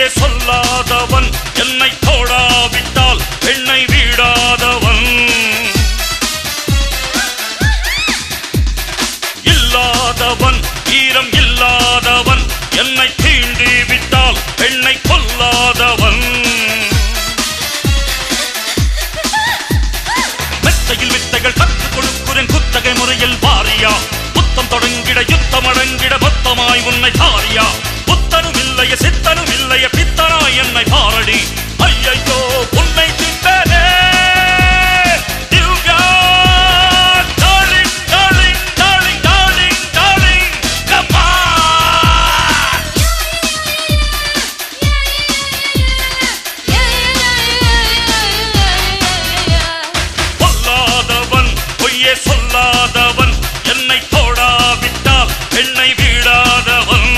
பொய்யே சொல்லாதவன் என்னை தோடாவிட்டால் பெண்ணை வீடாதவன் இல்லாதவன் ஈரம் இல்லாதவன் என்னை தீண்டி விட்டால் பெண்ணை கொல்லாதவன் மெத்தையில் வித்தைகள் கற்றுக் கொடுக்குறேன் குத்தகை முறையில் வாரியா புத்தம் தொடங்கிட யுத்தம் அடங்கிட மொத்தமாய் உன்னை தாரியா புத்தனும் இல்லைய சித்தனும் இல்லைய பித்தனாய் என்னை பாரடி ஐயையோ உன்னை திட்டனே Divya darling, darling, darling, darling, darling, come on. பொல்லாதவன் பொய்யே சொல்லாதவன் என்னை தோடாவிட்டால் பெண்ணை வீடாதவன்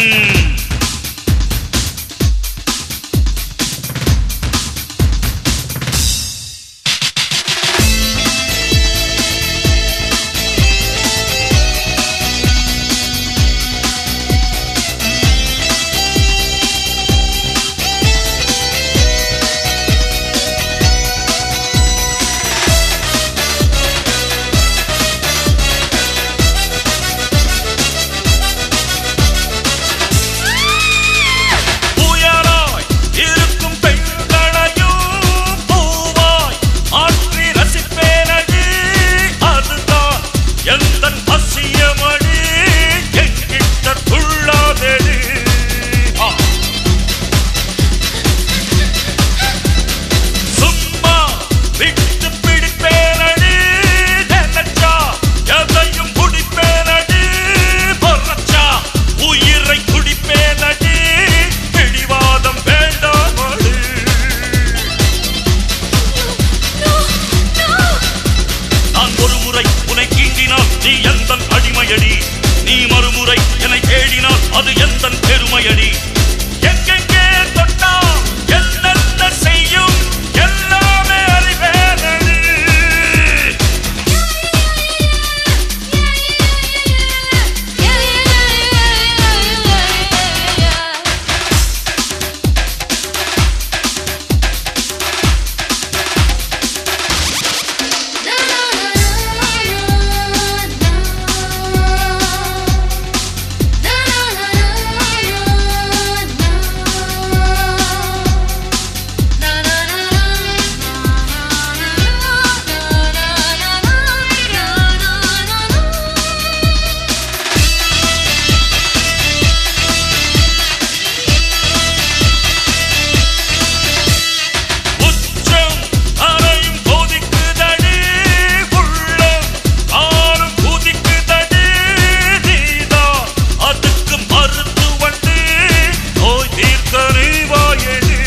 புயலாய் இருக்கும் பெண்களையும் பூவாய் ஆற்றி ரசிப்பேனடி அதுதான் எந்த அசியமடி எங்கிட்ட துள்ளாதடி ஆ. சும்மா விட்டு பிடிப்பேனடி நினைச்சா எதையும் குடிப்பேனடி பொறச்சா உயிரை குடிப்பேனடி பிடிவாதம் வேண்டாமடி நான் ஒரு முறை உன்னை கீண்டினால் நீ எந்த அடிமையடி நீ மறுமுறை என்னை தேடினால் அது எந்த பெருமையடி எங்கெங்கே தொட்டா என்னென்ன செய்யும் எல்லாமே அறிவேனடி உச்சம் அறையும் கொதிக்குதடி உள்ளம் ஆளும் குதிக்குதடி நீதான் அதுக்கு மருத்துவண்டி நோய் தீர்க்க நீ வாயடி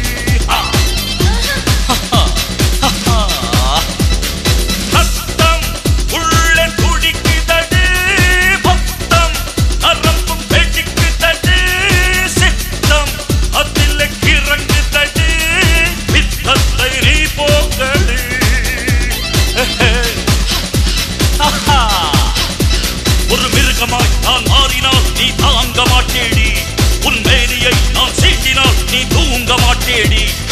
சத்தம் உள்ளே துடிக்குதடி மொத்தம் நரம்பும் வெடிக்குதடி சித்தம் அதில் கிறங்குதடி பித்தத்தை நீ போக்கடி ஒரு மிருகமாய் நான் மாறினால் நீ தாங்க மாட்டேடி உன் மேனியை நான் சீட்டினால் நீ தூங்க மாட்டேடி